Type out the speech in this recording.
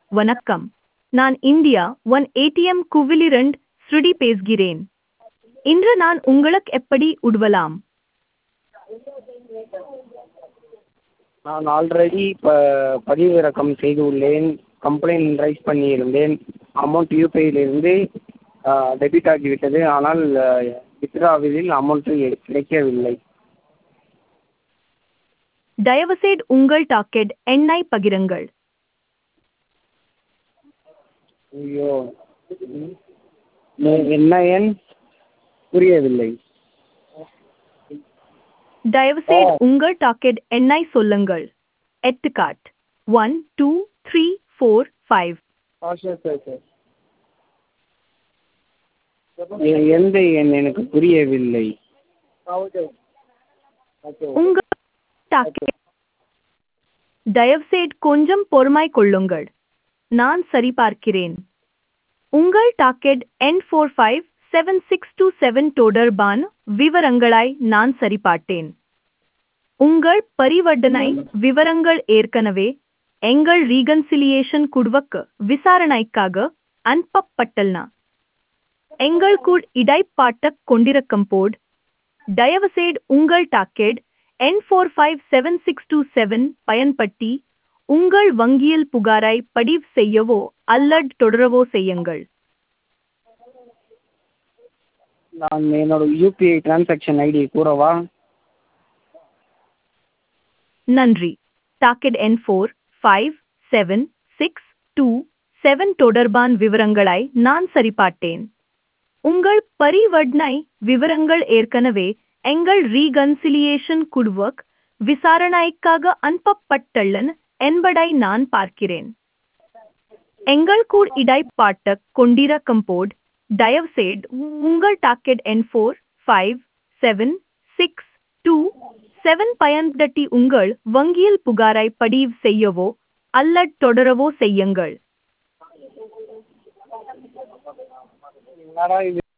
வணக்கம் நான் India one ATM குவிலிரண்ட் ஸ்ருடி பேசுகிறேன் இன்று நான் உங்களுக்கு எப்படி உதவலாம் நான் ஆல்ரெடி ப பதிவிறக்கம் செய்துள்ளேன் கம்ப்ளைண்ட் ரைஸ் பண்ணியிருந்தேன் அமௌண்ட் யூபிஐயிலிருந்து டெபிட் ஆகிவிட்டது ஆனால் வித்ட்ராவில் அமௌண்ட்டு கிடைக்கவில்லை தயவுசெய்து உங்கள் டாக்கெட் எண்ணை பகிருங்கள் ஐயோ ம். என்ன எண் புரியவில்லை தயவுசெய்து உங்கள் டாக்கெட் எண்ணை சொல்லுங்கள் எட்டுக்காட் one two three four five ஆ சரி சரி சரி எ- எந்த எண் எனக்கு புரியவில்லை உங்கள் டாக்கெட் தயவுசெய்து கொஞ்சம் பொறுமை கொள்ளுங்கள் நான் சரிபார்க்கிறேன் உங்கள் டாக்கெட் என் four five seven six two seven தொடர்பான விவரங்களை நான் சரிபார்த்தேன் உங்கள் பரிவர்த்தனை விவரங்கள் ஏற்கனவே எங்கள் ரீகன்சிலியேஷன் குழுவுக்கு விசாரணைக்காக அனுப்பப்பட்டன எங்கள் கூட இடைப்பாட்டக் கொண்டிருக்கும் போது தயவுசெய்து உங்கள் டாக்கெட் என் four five seven six two seven பயன்படுத்தி உங்கள் வங்கியில் புகாரை பதிவு செய்யவோ அல்லது தொடரவோ செய்யுங்கள் நான் என்னோட யூபிஐ டிரான்சாக்ஷன் ஐடி கூறவா நன்றி டாக்கெட் என் four five seven six two seven தொடர்பான விவரங்களை நான் சரிபார்த்தேன் உங்கள் பரிவர்த்தனை விவரங்கள் ஏற்கனவே எங்கள் ரீகன்சிலியேஷன் குழுவுக்கு விசாரணைக்காக அனுப்பப்பட்டுள்ளன என்பதை நான் பார்க்கிறேன் எங்கள் கூட இடைப்பாட்டக் கொண்டிருக்கும் போது தயவுசெய்து உங்கள் டாக்கெட் எண் four five seven six two seven பயன்படுத்தி உங்கள் வங்கியில் புகாரை பதிவு செய்யவோ அல்லது தொடரவோ செய்யுங்கள் என்னடா இது